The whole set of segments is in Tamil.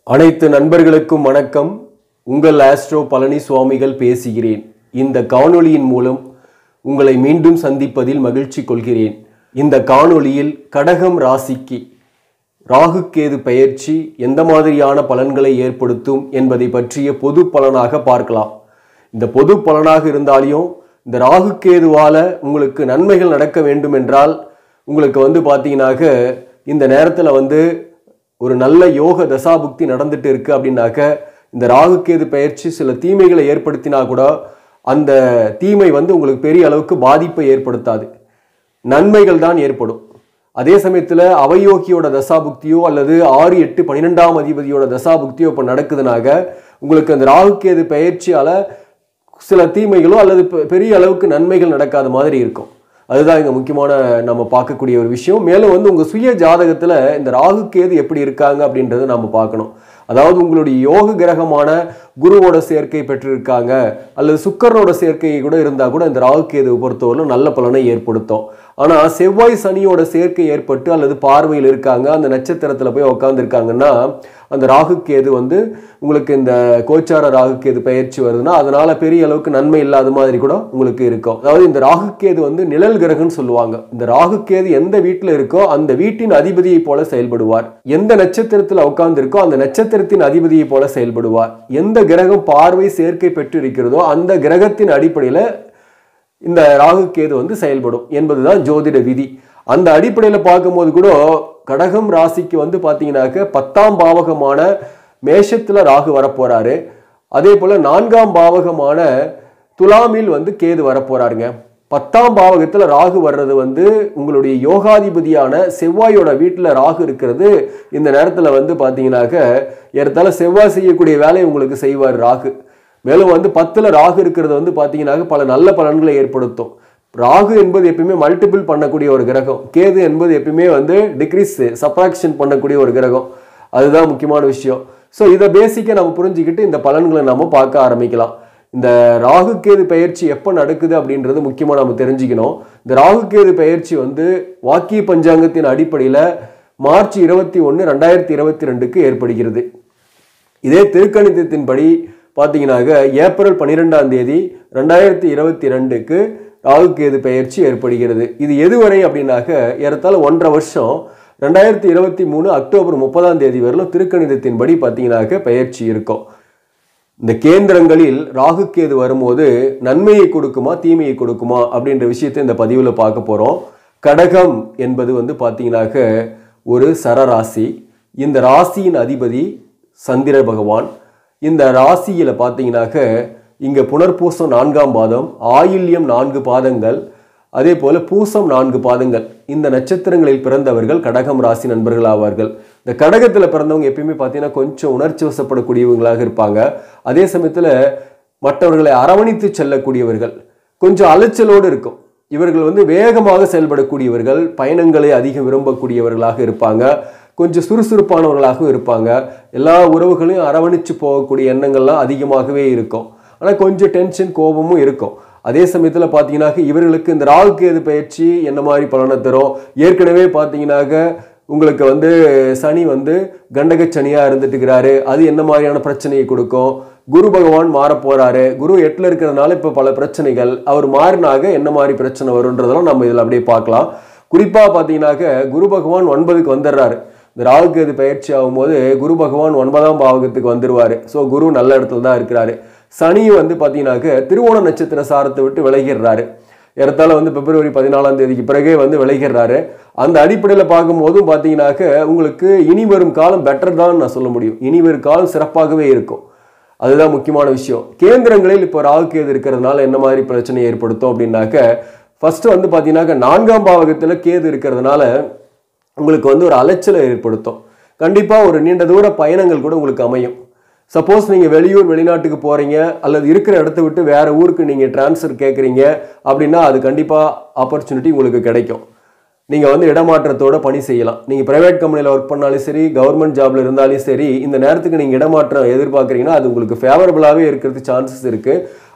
அனைத்து நண்பர்களுக்கும் வணக்கம் உங்கள் ஆஸ்ட்ரோ பழனி சுவாமிகள் பேசுகிறேன் இந்த காணொளியின் மூலம் உங்களை மீண்டும் சந்திப்பதில் மகிழ்ச்சி கொள்கிறேன் இந்த காணொளியில் கடகம் ராசிக்கு ராகுக்கேது பெயர்ச்சி எந்த மாதிரியான பலன்களை ஏற்படுத்தும் என்பதை பற்றிய பொது பலனாக பார்க்கலாம் இந்த பொது பலனாக இருந்தாலையும் இந்த ராகுக்கேதுவால உங்களுக்கு நன்மைகள் நடக்க வேண்டும் என்றால் உங்களுக்கு வந்து பார்த்தீங்கன்னாக்க இந்த நேரத்தில் வந்து ஒரு நல்ல யோக தசாபுக்தி நடந்துட்டு இருக்கு அப்படின்னாக்க இந்த ராகுக்கேது பயிற்சி சில தீமைகளை ஏற்படுத்தினா கூட அந்த தீமை வந்து உங்களுக்கு பெரிய அளவுக்கு பாதிப்பை ஏற்படுத்தாது நன்மைகள் தான் ஏற்படும் அதே சமயத்தில் அவயோகியோட தசாபுக்தியோ அல்லது ஆறு எட்டு பன்னிரெண்டாம் அதிபதியோட தசாபுக்தியோ இப்போ நடக்குதுனாக உங்களுக்கு அந்த ராகுக்கேது பயிற்சியால் சில தீமைகளோ அல்லது பெ- பெரிய அளவுக்கு நன்மைகள் நடக்காத மாதிரி இருக்கும் அதுதான் இங்கே முக்கியமான நம்ம பார்க்கக்கூடிய ஒரு விஷயம் மேலும் வந்து உங்கள் சுய ஜாதகத்தில் இந்த ராகு கேது எப்படி இருக்காங்க அப்படின்றத நம்ம பார்க்கணும் அதாவது உங்களுடைய யோக கிரகமான குருவோட சேர்க்கை பெற்றிருக்காங்க அல்லது சுக்கரனோட சேர்க்கை கூட இருந்தால் கூட இந்த ராகு கேதுவை பொறுத்தவரை நல்ல பலனை ஏற்படுத்தும் ஆனால் செவ்வாய் சனியோட சேர்க்கை ஏற்பட்டு அல்லது பார்வையில் இருக்காங்க அந்த நட்சத்திரத்தில் போய் உட்காந்துருக்காங்கன்னா அந்த ராகு கேது வந்து உங்களுக்கு இந்த கோச்சார ராகு கேது பயிற்சி வருதுன்னா அதனால பெரிய அளவுக்கு நன்மை இல்லாத மாதிரி கூட உங்களுக்கு இருக்கும் அதாவது இந்த ராகு கேது வந்து நிழல் கிரகம்னு சொல்லுவாங்க இந்த ராகு கேது எந்த வீட்டில் இருக்கோ அந்த வீட்டின் அதிபதியை போல செயல்படுவார் எந்த நட்சத்திரத்தில் உட்கார்ந்து இருக்கோ அந்த நட்சத்திரத்தின் அதிபதியை போல செயல்படுவார் எந்த கிரகம் பார்வை சேர்க்கை பெற்று இருக்கிறதோ அந்த கிரகத்தின் அடிப்படையில் இந்த ராகு கேது வந்து செயல்படும் என்பதுதான் ஜோதிட விதி அந்த அடிப்படையில் பார்க்கும்போது கூட கடகம் ராசிக்கு வந்து பார்த்தீங்கன்னாக்க பத்தாம் பாவகமான மேஷத்தில் ராகு வரப்போறாரு அதே போல் நான்காம் பாவகமான துலாமில் வந்து கேது வரப்போறாருங்க பத்தாம் பாவகத்தில் ராகு வர்றது வந்து உங்களுடைய யோகாதிபதியான செவ்வாயோட வீட்டில் ராகு இருக்கிறது இந்த நேரத்தில் வந்து பார்த்தீங்கன்னாக்க ஏறத்தாழ செவ்வாய் செய்யக்கூடிய வேலையை உங்களுக்கு செய்வார் ராகு மேலும் வந்து பத்துல ராகு இருக்கிறது வந்து பார்த்தீங்கன்னாக்க பல நல்ல பலன்களை ஏற்படுத்தும் ராகு என்பது எப்பயுமே மல்டிபிள் பண்ணக்கூடிய ஒரு கிரகம் கேது என்பது எப்பயுமே வந்து டிக்ரீஸ் சப்ராக்ஷன் பண்ணக்கூடிய ஒரு கிரகம் அதுதான் முக்கியமான விஷயம் ஸோ இதை பேசிக்காக நம்ம புரிஞ்சுக்கிட்டு இந்த பலன்களை நம்ம பார்க்க ஆரம்பிக்கலாம் இந்த ராகு கேது பயிற்சி எப்போ நடக்குது அப்படின்றது முக்கியமாக நம்ம தெரிஞ்சுக்கணும் இந்த ராகு கேது பயிற்சி வந்து வாக்கிய பஞ்சாங்கத்தின் அடிப்படையில் மார்ச் இருபத்தி ஒன்று ரெண்டாயிரத்தி இருபத்தி ரெண்டுக்கு ஏற்படுகிறது இதே திருக்கணிதத்தின்படி பார்த்தீங்கன்னாக்க ஏப்ரல் பன்னிரெண்டாம் தேதி ரெண்டாயிரத்தி இருபத்தி ரெண்டுக்கு ராகுகேது பெயர்ச்சி ஏற்படுகிறது இது எதுவரை அப்படின்னாக்க ஏறத்தாழ ஒன்றரை வருஷம் ரெண்டாயிரத்தி இருபத்தி மூணு அக்டோபர் முப்பதாம் தேதி வரலும் திருக்கணிதத்தின்படி பார்த்தீங்கன்னாக்க பெயர்ச்சி இருக்கும் இந்த கேந்திரங்களில் ராகுகேது வரும்போது நன்மையை கொடுக்குமா தீமையை கொடுக்குமா அப்படின்ற விஷயத்தை இந்த பதிவில் பார்க்க போகிறோம் கடகம் என்பது வந்து பார்த்தீங்கன்னாக்க ஒரு சரராசி இந்த ராசியின் அதிபதி சந்திர பகவான் இந்த ராசியில் பார்த்தீங்கன்னாக்க இங்கே புனர்பூசம் நான்காம் பாதம் ஆயில்யம் நான்கு பாதங்கள் அதே போல பூசம் நான்கு பாதங்கள் இந்த நட்சத்திரங்களில் பிறந்தவர்கள் கடகம் ராசி நண்பர்கள் ஆவார்கள் இந்த கடகத்தில் பிறந்தவங்க எப்பயுமே பார்த்தீங்கன்னா கொஞ்சம் உணர்ச்சி வசப்படக்கூடியவங்களாக இருப்பாங்க அதே சமயத்தில் மற்றவர்களை அரவணைத்து செல்லக்கூடியவர்கள் கொஞ்சம் அலைச்சலோடு இருக்கும் இவர்கள் வந்து வேகமாக செயல்படக்கூடியவர்கள் பயணங்களை அதிகம் விரும்பக்கூடியவர்களாக இருப்பாங்க கொஞ்சம் சுறுசுறுப்பானவர்களாகவும் இருப்பாங்க எல்லா உறவுகளையும் அரவணைச்சு போகக்கூடிய எண்ணங்கள்லாம் அதிகமாகவே இருக்கும் ஆனால் கொஞ்சம் டென்ஷன் கோபமும் இருக்கும் அதே சமயத்தில் பார்த்தீங்கன்னாக்க இவர்களுக்கு இந்த ராகு கேது பயிற்சி என்ன மாதிரி பலனை தரும் ஏற்கனவே பார்த்தீங்கன்னாக்க உங்களுக்கு வந்து சனி வந்து கண்டக சனியாக இருந்துட்டு இருக்கிறாரு அது என்ன மாதிரியான பிரச்சனையை கொடுக்கும் குரு பகவான் மாற போறாரு குரு எட்டில் இருக்கிறதுனால இப்போ பல பிரச்சனைகள் அவர் மாறினாக என்ன மாதிரி பிரச்சனை வரும்ன்றதெல்லாம் நம்ம இதில் அப்படியே பார்க்கலாம் குறிப்பாக பார்த்தீங்கன்னாக்க குரு பகவான் ஒன்பதுக்கு வந்துடுறாரு இந்த ராகுகேது பயிற்சி ஆகும்போது குரு பகவான் ஒன்பதாம் பாவகத்துக்கு வந்துருவாரு ஸோ குரு நல்ல இடத்துல தான் இருக்கிறாரு சனி வந்து பார்த்தீங்கன்னாக்க திருவோண நட்சத்திர சாரத்தை விட்டு விலகிடுறாரு ஏறத்தாழ வந்து பிப்ரவரி பதினாலாம் தேதிக்கு பிறகே வந்து விளைகிறாரு அந்த அடிப்படையில் பார்க்கும்போதும் பார்த்தீங்கன்னாக்க உங்களுக்கு இனி வரும் காலம் பெட்டர் தான் நான் சொல்ல முடியும் இனி வரும் காலம் சிறப்பாகவே இருக்கும் அதுதான் முக்கியமான விஷயம் கேந்திரங்களில் இப்போ ராகு கேது இருக்கிறதுனால என்ன மாதிரி பிரச்சனை ஏற்படுத்தும் அப்படின்னாக்க ஃபர்ஸ்ட் வந்து பார்த்தீங்கன்னாக்க நான்காம் பாவகத்தில் கேது இருக்கிறதுனால உங்களுக்கு வந்து ஒரு அலைச்சலை ஏற்படுத்தும் கண்டிப்பாக ஒரு நீண்ட தூர பயணங்கள் கூட உங்களுக்கு அமையும் சப்போஸ் நீங்கள் வெளியூர் வெளிநாட்டுக்கு போகிறீங்க அல்லது இருக்கிற இடத்த விட்டு வேற ஊருக்கு நீங்கள் ட்ரான்ஸ்ஃபர் கேட்குறீங்க அப்படின்னா அது கண்டிப்பாக ஆப்பர்ச்சுனிட்டி உங்களுக்கு கிடைக்கும் நீங்கள் வந்து இடமாற்றத்தோட பணி செய்யலாம் நீங்கள் ப்ரைவேட் கம்பெனியில் ஒர்க் பண்ணாலும் சரி கவர்மெண்ட் ஜாப்ல இருந்தாலும் சரி இந்த நேரத்துக்கு நீங்கள் இடமாற்றம் எதிர்பார்க்குறீங்கன்னா அது உங்களுக்கு ஃபேவரபுளாகவே இருக்கிறது சான்சஸ் இருக்குது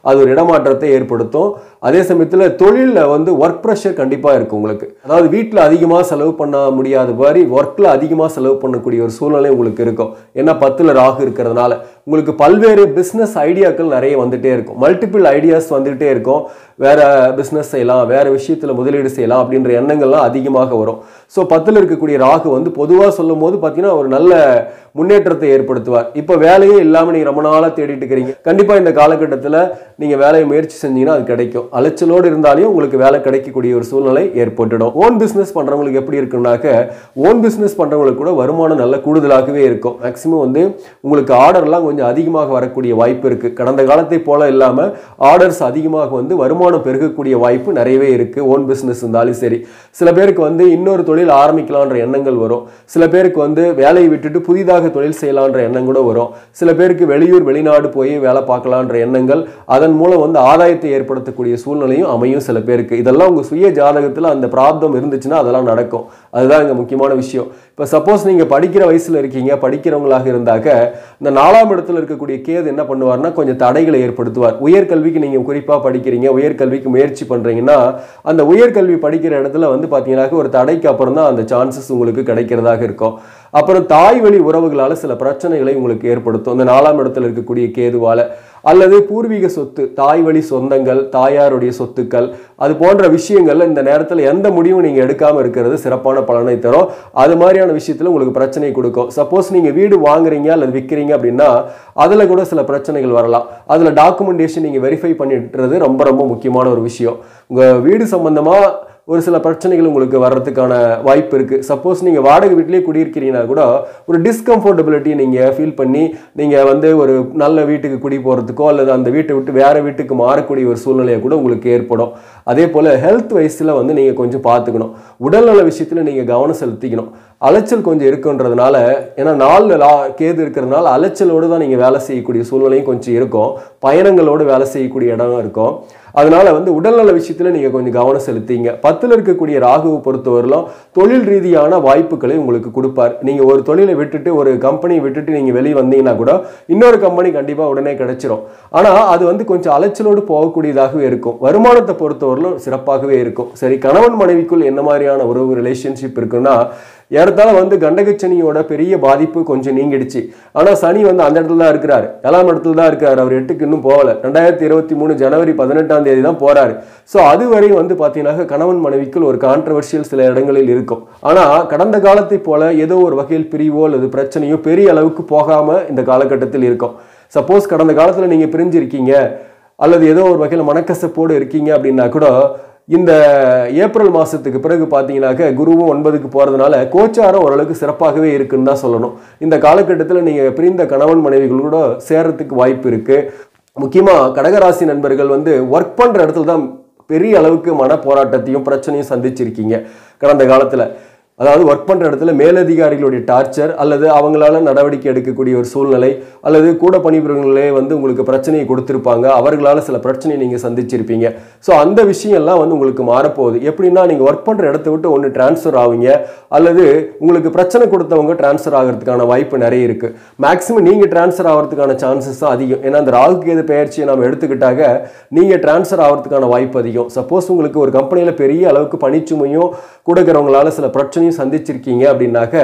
அது ஒரு இடமாற்றத்தை ஏற்படுத்தும் அதே சமயத்தில் தொழிலில் வந்து ஒர்க் ப்ரெஷர் கண்டிப்பாக இருக்கும் உங்களுக்கு அதாவது வீட்டில் அதிகமாக செலவு பண்ண முடியாத மாதிரி ஒர்க்கில் அதிகமாக செலவு பண்ணக்கூடிய ஒரு சூழ்நிலை உங்களுக்கு இருக்கும் ஏன்னா பத்தில் ராகு இருக்கிறதுனால உங்களுக்கு பல்வேறு பிஸ்னஸ் ஐடியாக்கள் நிறைய வந்துட்டே இருக்கும் மல்டிபிள் ஐடியாஸ் வந்துகிட்டே இருக்கும் வேற பிஸ்னஸ் செய்யலாம் வேற விஷயத்தில் முதலீடு செய்யலாம் அப்படின்ற எண்ணங்கள்லாம் அதிகமாக வரும் ஸோ பத்தில் இருக்கக்கூடிய ராகு வந்து பொதுவாக சொல்லும் போது பார்த்தீங்கன்னா ஒரு நல்ல முன்னேற்றத்தை ஏற்படுத்துவார் இப்போ வேலையே இல்லாமல் நீங்கள் ரொம்ப நாளாக தேடிட்டு இருக்கிறீங்க கண்டிப்பாக இந்த காலகட்டத்தில் நீங்கள் வேலையை முயற்சி செஞ்சீங்கன்னா அது கிடைக்கும் அலைச்சலோடு இருந்தாலும் உங்களுக்கு வேலை கிடைக்கக்கூடிய ஒரு சூழ்நிலை ஏற்பட்டுடும் ஓன் பிஸ்னஸ் பண்ணுறவங்களுக்கு எப்படி இருக்குன்னாக்க ஓன் பிஸ்னஸ் பண்ணுறவங்களுக்கு கூட வருமானம் நல்ல கூடுதலாகவே இருக்கும் மேக்ஸிமம் வந்து உங்களுக்கு ஆர்டர்லாம் கொஞ்சம் அதிகமாக வரக்கூடிய வாய்ப்பு இருக்குது கடந்த காலத்தை போல இல்லாமல் ஆர்டர்ஸ் அதிகமாக வந்து வருமானம் பெருகக்கூடிய வாய்ப்பு நிறையவே இருக்குது ஓன் பிஸ்னஸ் இருந்தாலும் சரி சில பேருக்கு வந்து இன்னொரு தொழில் ஆரம்பிக்கலான்ற எண்ணங்கள் வரும் சில பேருக்கு வந்து வேலையை விட்டுட்டு புதிதாக தொழில் செய்யலான்ற எண்ணம் கூட வரும் சில பேருக்கு வெளியூர் வெளிநாடு போய் வேலை பார்க்கலான்ற எண்ணங்கள் அதன் மூலம் வந்து ஆதாயத்தை ஏற்படுத்தக்கூடிய சூழ்நிலையும் அமையும் சில பேருக்கு இதெல்லாம் உங்கள் சுய ஜாதகத்தில் அந்த பிராப்தம் இருந்துச்சுன்னா அதெல்லாம் நடக்கும் அதுதான் இங்கே முக்கியமான விஷயம் இப்போ சப்போஸ் நீங்கள் படிக்கிற வயசில் இருக்கீங்க படிக்கிறவங்களாக இருந்தாக்க இந்த நாலாம் இடத்துல இருக்கக்கூடிய கேது என்ன பண்ணுவார்னா கொஞ்சம் தடைகளை ஏற்படுத்துவார் உயர்கல்விக்கு நீங்கள் குறிப்பாக படிக்கிறீங்க உயர்கல்விக்கு முயற்சி பண்ணுறீங்கன்னா அந்த உயர்கல்வி படிக்கிற இடத்துல வந்து பார்த்தீங்கன்னாக்க ஒரு தடைக்கு அப்புறம் தான் அந்த சான்சஸ் உங்களுக்கு கிடைக்கிறதாக இருக்கும் அப்புறம் தாய் வழி உறவுகளால் சில பிரச்சனைகளை உங்களுக்கு ஏற்படுத்தும் இந்த நாலாம் இடத்துல இருக்கக்கூடிய கேதுவால அல்லது பூர்வீக சொத்து தாய் வழி சொந்தங்கள் தாயாருடைய சொத்துக்கள் அது போன்ற விஷயங்கள்ல இந்த நேரத்தில் எந்த முடிவும் நீங்கள் எடுக்காமல் இருக்கிறது சிறப்பான பலனை தரும் அது மாதிரியான விஷயத்தில் உங்களுக்கு பிரச்சனை கொடுக்கும் சப்போஸ் நீங்கள் வீடு வாங்குறீங்க அல்லது விற்கிறீங்க அப்படின்னா அதில் கூட சில பிரச்சனைகள் வரலாம் அதில் டாக்குமெண்டேஷன் நீங்கள் வெரிஃபை பண்ணிட்டுறது ரொம்ப ரொம்ப முக்கியமான ஒரு விஷயம் உங்கள் வீடு சம்பந்தமாக ஒரு சில பிரச்சனைகள் உங்களுக்கு வர்றதுக்கான வாய்ப்பு இருக்குது சப்போஸ் நீங்கள் வாடகை வீட்டிலேயே குடியிருக்கிறீங்கன்னா கூட ஒரு டிஸ்கம்ஃபர்டபிலிட்டி நீங்கள் ஃபீல் பண்ணி நீங்கள் வந்து ஒரு நல்ல வீட்டுக்கு குடி போகிறதுக்கோ அல்லது அந்த வீட்டை விட்டு வேறு வீட்டுக்கு மாறக்கூடிய ஒரு சூழ்நிலையை கூட உங்களுக்கு ஏற்படும் அதே போல் ஹெல்த் வைஸில் வந்து நீங்கள் கொஞ்சம் பார்த்துக்கணும் உடல்நல விஷயத்தில் நீங்கள் கவனம் செலுத்திக்கணும் அலைச்சல் கொஞ்சம் இருக்குன்றதுனால ஏன்னா நாலு லா கேது இருக்கிறதுனால அலைச்சலோடு தான் நீங்கள் வேலை செய்யக்கூடிய சூழ்நிலையும் கொஞ்சம் இருக்கும் பயணங்களோடு வேலை செய்யக்கூடிய இடம் இருக்கும் அதனால வந்து உடல்நல விஷயத்துல நீங்க கொஞ்சம் கவனம் செலுத்திங்க பத்துல இருக்கக்கூடிய ராகுவை பொறுத்தவரையிலும் தொழில் ரீதியான வாய்ப்புகளை உங்களுக்கு கொடுப்பார் நீங்க ஒரு தொழிலை விட்டுட்டு ஒரு கம்பெனியை விட்டுட்டு நீங்க வெளியே வந்தீங்கன்னா கூட இன்னொரு கம்பெனி கண்டிப்பா உடனே கிடைச்சிரும் ஆனா அது வந்து கொஞ்சம் அலைச்சலோடு போகக்கூடியதாகவே இருக்கும் வருமானத்தை பொறுத்தவரையிலும் சிறப்பாகவே இருக்கும் சரி கணவன் மனைவிக்குள் என்ன மாதிரியான உறவு ரிலேஷன்ஷிப் இருக்குன்னா ஏறத்தாழ வந்து கண்டகச்சனியோட பெரிய பாதிப்பு கொஞ்சம் நீங்கிடுச்சு ஆனால் சனி வந்து அந்த இடத்துல தான் இருக்கிறாரு ஏழாம் இடத்துல தான் இருக்காரு அவர் எட்டுக்கு இன்னும் போகல ரெண்டாயிரத்தி இருபத்தி மூணு ஜனவரி பதினெட்டாம் தேதி தான் போறாரு ஸோ அதுவரை வந்து பார்த்தீங்கன்னா கணவன் மனைவிக்குள் ஒரு கான்ட்ரவர்ஷியல் சில இடங்களில் இருக்கும் ஆனால் கடந்த காலத்தை போல ஏதோ ஒரு வகையில் பிரிவோ அல்லது பிரச்சனையோ பெரிய அளவுக்கு போகாம இந்த காலகட்டத்தில் இருக்கும் சப்போஸ் கடந்த காலத்தில் நீங்கள் பிரிஞ்சிருக்கீங்க அல்லது ஏதோ ஒரு வகையில் மனக்கசப்போடு இருக்கீங்க அப்படின்னா கூட இந்த ஏப்ரல் மாதத்துக்கு பிறகு பார்த்தீங்கன்னாக்க குருவும் ஒன்பதுக்கு போகிறதுனால கோச்சாரம் ஓரளவுக்கு சிறப்பாகவே இருக்குன்னு தான் சொல்லணும் இந்த காலகட்டத்தில் நீங்கள் பிரிந்த கணவன் மனைவிகள் கூட சேர்றதுக்கு வாய்ப்பு இருக்குது முக்கியமாக கடகராசி நண்பர்கள் வந்து ஒர்க் பண்ணுற இடத்துல தான் பெரிய அளவுக்கு மன போராட்டத்தையும் பிரச்சனையும் சந்திச்சிருக்கீங்க கடந்த காலத்தில் அதாவது ஒர்க் பண்ணுற இடத்துல மேலதிகாரிகளுடைய டார்ச்சர் அல்லது அவங்களால நடவடிக்கை எடுக்கக்கூடிய ஒரு சூழ்நிலை அல்லது கூட பணிபுரிகளே வந்து உங்களுக்கு பிரச்சனையை கொடுத்துருப்பாங்க அவர்களால் சில பிரச்சனையை நீங்கள் சந்திச்சிருப்பீங்க ஸோ அந்த விஷயம்லாம் வந்து உங்களுக்கு மாறப்போகுது எப்படின்னா நீங்கள் ஒர்க் பண்ணுற இடத்த விட்டு ஒன்று டிரான்ஸ்ஃபர் ஆவீங்க அல்லது உங்களுக்கு பிரச்சனை கொடுத்தவங்க டிரான்ஸ்ஃபர் ஆகிறதுக்கான வாய்ப்பு நிறைய இருக்குது மேக்ஸிமம் நீங்கள் டிரான்ஸ்ஃபர் ஆகிறதுக்கான சான்சஸ் தான் அதிகம் ஏன்னா அந்த ராகு கேது பெயர்ச்சியை நம்ம எடுத்துக்கிட்டாக நீங்கள் டிரான்ஸ்ஃபர் ஆகிறதுக்கான வாய்ப்பு அதிகம் சப்போஸ் உங்களுக்கு ஒரு கம்பெனியில் பெரிய அளவுக்கு பணிச்சுமையும் கூட இருக்கிறவங்களால சில பிரச்சனையும் சந்திச்சிருக்கீங்க அப்படின்னாக்க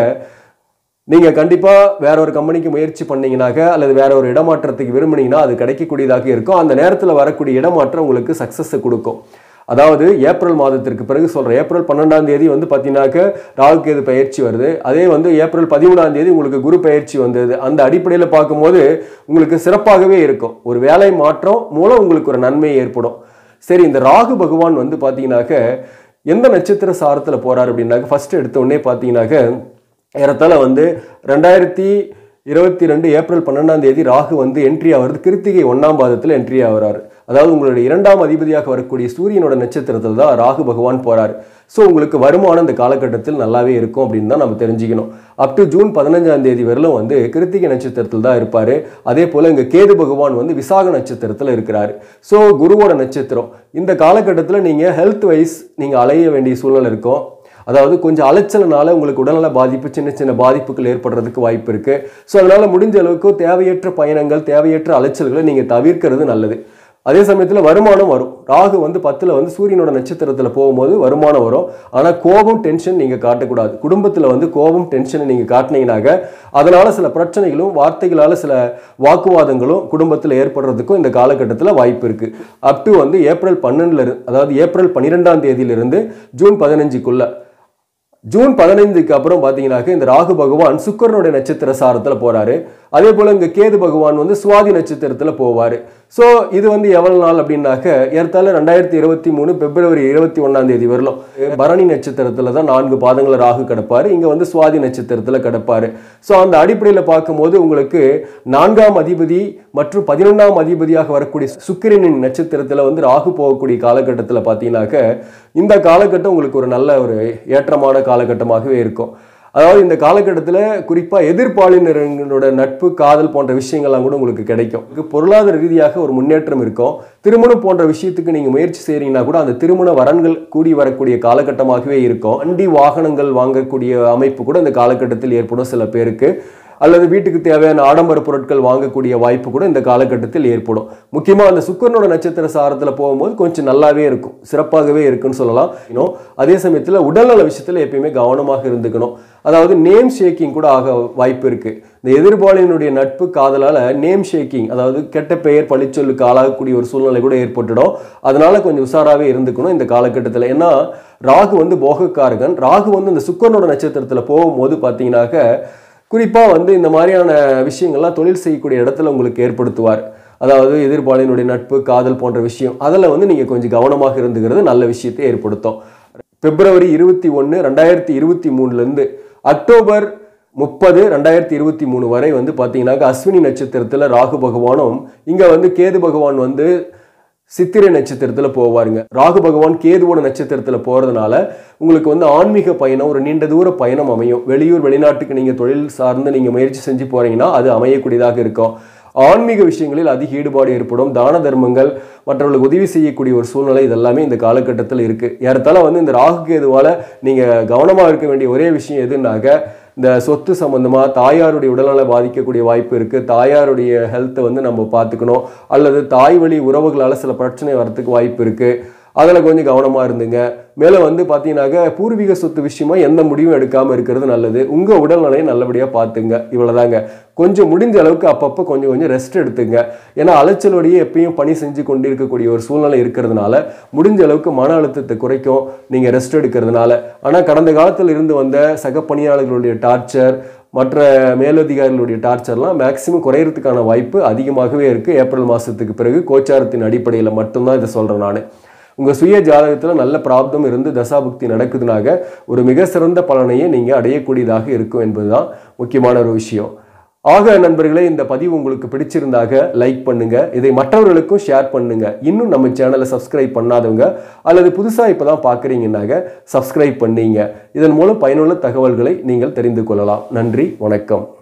நீங்கள் கண்டிப்பாக வேற ஒரு கம்பெனிக்கு முயற்சி பண்ணீங்கனாக்க அல்லது வேற ஒரு இடமாற்றத்துக்கு விரும்புனீங்கன்னா அது கிடைக்கக்கூடியதாக இருக்கும் அந்த நேரத்தில் வரக்கூடிய இடமாற்றம் உங்களுக்கு சக்ஸஸை கொடுக்கும் அதாவது ஏப்ரல் மாதத்திற்கு பிறகு சொல்கிறேன் ஏப்ரல் பன்னெண்டாம் தேதி வந்து பார்த்தீங்கன்னாக்க ராகுகேது பயிற்சி வருது அதே வந்து ஏப்ரல் பதிமூணாம் தேதி உங்களுக்கு குரு பயிற்சி வந்தது அந்த அடிப்படையில் பார்க்கும்போது உங்களுக்கு சிறப்பாகவே இருக்கும் ஒரு வேலை மாற்றம் மூலம் உங்களுக்கு ஒரு நன்மை ஏற்படும் சரி இந்த ராகு பகவான் வந்து பார்த்தீங்கன்னாக்க எந்த நட்சத்திர சாரத்தில் போறார் அப்படின்னாக்க ஃபர்ஸ்ட் எடுத்த உடனே பார்த்தீங்கன்னாக்க ஏறத்தாழ வந்து ரெண்டாயிரத்தி இருபத்தி ரெண்டு ஏப்ரல் பன்னெண்டாம் தேதி ராகு வந்து என்ட்ரி ஆகிறது கிருத்திகை ஒன்றாம் பாதத்தில் என்ட்ரி ஆகிறார் அதாவது உங்களுடைய இரண்டாம் அதிபதியாக வரக்கூடிய சூரியனோட நட்சத்திரத்தில் தான் ராகு பகவான் போறார் ஸோ உங்களுக்கு வருமானம் இந்த காலகட்டத்தில் நல்லாவே இருக்கும் அப்படின்னு தான் நம்ம தெரிஞ்சுக்கணும் அப் டு ஜூன் பதினஞ்சாம் தேதி வரலும் வந்து கிருத்திகை நட்சத்திரத்தில் தான் இருப்பார் அதே போல் இங்கே கேது பகவான் வந்து விசாக நட்சத்திரத்தில் இருக்கிறாரு ஸோ குருவோட நட்சத்திரம் இந்த காலகட்டத்தில் நீங்கள் ஹெல்த் வைஸ் நீங்கள் அலைய வேண்டிய சூழ்நிலை இருக்கும் அதாவது கொஞ்சம் அலைச்சல்னால உங்களுக்கு உடல்நல பாதிப்பு சின்ன சின்ன பாதிப்புகள் ஏற்படுறதுக்கு வாய்ப்பு இருக்கு ஸோ அதனால முடிஞ்ச அளவுக்கு தேவையற்ற பயணங்கள் தேவையற்ற அலைச்சல்களை நீங்கள் தவிர்க்கிறது நல்லது அதே சமயத்தில் வருமானம் வரும் ராகு வந்து பத்தில் வந்து சூரியனோட நட்சத்திரத்தில் போகும்போது வருமானம் வரும் ஆனால் கோபம் டென்ஷன் நீங்கள் காட்டக்கூடாது குடும்பத்தில் வந்து கோபம் டென்ஷனை நீங்கள் காட்டினீங்கனாக்க அதனால் சில பிரச்சனைகளும் வார்த்தைகளால் சில வாக்குவாதங்களும் குடும்பத்தில் ஏற்படுறதுக்கும் இந்த காலகட்டத்தில் வாய்ப்பு இருக்குது அப் டு வந்து ஏப்ரல் பன்னெண்டுல இருந்து அதாவது ஏப்ரல் பன்னிரெண்டாம் தேதியிலிருந்து ஜூன் பதினஞ்சுக்குள்ள ஜூன் பதினைந்துக்கு அப்புறம் பார்த்தீங்கன்னாக்க இந்த ராகு பகவான் சுக்கரனுடைய நட்சத்திர சாரத்தில் போறாரு அதே போல இங்க கேது பகவான் வந்து சுவாதி நட்சத்திரத்தில் போவார் ஸோ இது வந்து எவ்வளவு நாள் அப்படின்னாக்க ஏறத்தாழ ரெண்டாயிரத்தி இருபத்தி மூணு பிப்ரவரி இருபத்தி ஒன்றாம் தேதி வரலும் பரணி நட்சத்திரத்தில் தான் நான்கு பாதங்களை ராகு கிடப்பாரு இங்க வந்து சுவாதி நட்சத்திரத்தில் கிடப்பாரு ஸோ அந்த அடிப்படையில் பார்க்கும்போது உங்களுக்கு நான்காம் அதிபதி மற்றும் பதினொன்றாம் அதிபதியாக வரக்கூடிய சுக்கிரனின் நட்சத்திரத்தில் வந்து ராகு போகக்கூடிய காலகட்டத்தில் பார்த்தீங்கன்னாக்க இந்த காலகட்டம் உங்களுக்கு ஒரு நல்ல ஒரு ஏற்றமான காலகட்டமாகவே இருக்கும் அதாவது இந்த காலகட்டத்தில் குறிப்பாக எதிர்ப்பாளினர்களோட நட்பு காதல் போன்ற விஷயங்கள்லாம் கூட உங்களுக்கு கிடைக்கும் இதுக்கு பொருளாதார ரீதியாக ஒரு முன்னேற்றம் இருக்கும் திருமணம் போன்ற விஷயத்துக்கு நீங்கள் முயற்சி செய்கிறீங்கன்னா கூட அந்த திருமண வரன்கள் கூடி வரக்கூடிய காலகட்டமாகவே இருக்கும் வண்டி வாகனங்கள் வாங்கக்கூடிய அமைப்பு கூட இந்த காலகட்டத்தில் ஏற்படும் சில பேருக்கு அல்லது வீட்டுக்கு தேவையான ஆடம்பர பொருட்கள் வாங்கக்கூடிய வாய்ப்பு கூட இந்த காலகட்டத்தில் ஏற்படும் முக்கியமாக அந்த சுக்கரனோட நட்சத்திர சாரத்தில் போகும்போது கொஞ்சம் நல்லாவே இருக்கும் சிறப்பாகவே இருக்குன்னு சொல்லலாம் இன்னும் அதே சமயத்தில் உடல்நல விஷயத்தில் எப்பயுமே கவனமாக இருந்துக்கணும் அதாவது நேம் ஷேக்கிங் கூட ஆக வாய்ப்பு இருக்குது இந்த எதிர்பாலினுடைய நட்பு காதலால் நேம் ஷேக்கிங் அதாவது கெட்ட பெயர் பழிச்சொல்லுக்கு ஆளாகக்கூடிய ஒரு சூழ்நிலை கூட ஏற்பட்டுடும் அதனால கொஞ்சம் உஷாராகவே இருந்துக்கணும் இந்த காலகட்டத்தில் ஏன்னா ராகு வந்து போகக்காரகன் ராகு வந்து இந்த சுக்கரனோட நட்சத்திரத்தில் போகும்போது பார்த்தீங்கன்னாக்க குறிப்பாக வந்து இந்த மாதிரியான விஷயங்கள்லாம் தொழில் செய்யக்கூடிய இடத்துல உங்களுக்கு ஏற்படுத்துவார் அதாவது எதிர்பாலினுடைய நட்பு காதல் போன்ற விஷயம் அதில் வந்து நீங்கள் கொஞ்சம் கவனமாக இருந்துக்கிறது நல்ல விஷயத்தை ஏற்படுத்தும் பிப்ரவரி இருபத்தி ஒன்று ரெண்டாயிரத்தி இருபத்தி மூணுலேருந்து அக்டோபர் முப்பது ரெண்டாயிரத்தி இருபத்தி மூணு வரை வந்து பார்த்தீங்கன்னாக்க அஸ்வினி நட்சத்திரத்தில் ராகு பகவானும் இங்கே வந்து கேது பகவான் வந்து சித்திரை நட்சத்திரத்தில் போவாருங்க ராகு பகவான் கேதுவோட நட்சத்திரத்தில் போகிறதுனால உங்களுக்கு வந்து ஆன்மீக பயணம் ஒரு நீண்ட தூர பயணம் அமையும் வெளியூர் வெளிநாட்டுக்கு நீங்கள் தொழில் சார்ந்து நீங்கள் முயற்சி செஞ்சு போகிறீங்கன்னா அது அமையக்கூடியதாக இருக்கும் ஆன்மீக விஷயங்களில் அதிக ஈடுபாடு ஏற்படும் தான தர்மங்கள் மற்றவர்களுக்கு உதவி செய்யக்கூடிய ஒரு சூழ்நிலை இதெல்லாமே இந்த காலகட்டத்தில் இருக்குது ஏறத்தாழ வந்து இந்த ராகு கேதுவால் நீங்கள் கவனமாக இருக்க வேண்டிய ஒரே விஷயம் எதுனாக்க இந்த சொத்து சம்பந்தமாக தாயாருடைய உடல்நல பாதிக்கக்கூடிய வாய்ப்பு இருக்குது தாயாருடைய ஹெல்த்தை வந்து நம்ம பார்த்துக்கணும் அல்லது தாய் வழி உறவுகளால் சில பிரச்சனை வரத்துக்கு வாய்ப்பு இருக்குது அதில் கொஞ்சம் கவனமாக இருந்துங்க மேலே வந்து பார்த்தீங்கன்னாக்க பூர்வீக சொத்து விஷயமா எந்த முடிவும் எடுக்காமல் இருக்கிறது நல்லது உங்கள் உடல்நிலையை நல்லபடியாக பார்த்துங்க இவ்வளோதாங்க கொஞ்சம் முடிஞ்ச அளவுக்கு அப்பப்போ கொஞ்சம் கொஞ்சம் ரெஸ்ட் எடுத்துங்க ஏன்னா அலைச்சலோடையே எப்பயும் பணி செஞ்சு கொண்டு இருக்கக்கூடிய ஒரு சூழ்நிலை இருக்கிறதுனால முடிஞ்ச அளவுக்கு மன அழுத்தத்தை குறைக்கும் நீங்கள் ரெஸ்ட் எடுக்கிறதுனால ஆனால் கடந்த காலத்தில் இருந்து வந்த சக பணியாளர்களுடைய டார்ச்சர் மற்ற மேலதிகாரிகளுடைய டார்ச்சர்லாம் மேக்சிமம் குறையறதுக்கான வாய்ப்பு அதிகமாகவே இருக்குது ஏப்ரல் மாதத்துக்கு பிறகு கோச்சாரத்தின் அடிப்படையில் மட்டும்தான் இதை சொல்கிறேன் நான் உங்கள் சுய ஜாதகத்தில் நல்ல பிராப்தம் இருந்து தசாபுக்தி நடக்குதுனாக ஒரு மிக சிறந்த பலனையே நீங்கள் அடையக்கூடியதாக இருக்கும் என்பதுதான் முக்கியமான ஒரு விஷயம் ஆக நண்பர்களே இந்த பதிவு உங்களுக்கு பிடிச்சிருந்தாக லைக் பண்ணுங்க இதை மற்றவர்களுக்கும் ஷேர் பண்ணுங்க இன்னும் நம்ம சேனலை சப்ஸ்கிரைப் பண்ணாதவங்க அல்லது புதுசாக இப்போ தான் பார்க்குறீங்கன்னாக சப்ஸ்கிரைப் பண்ணீங்க இதன் மூலம் பயனுள்ள தகவல்களை நீங்கள் தெரிந்து கொள்ளலாம் நன்றி வணக்கம்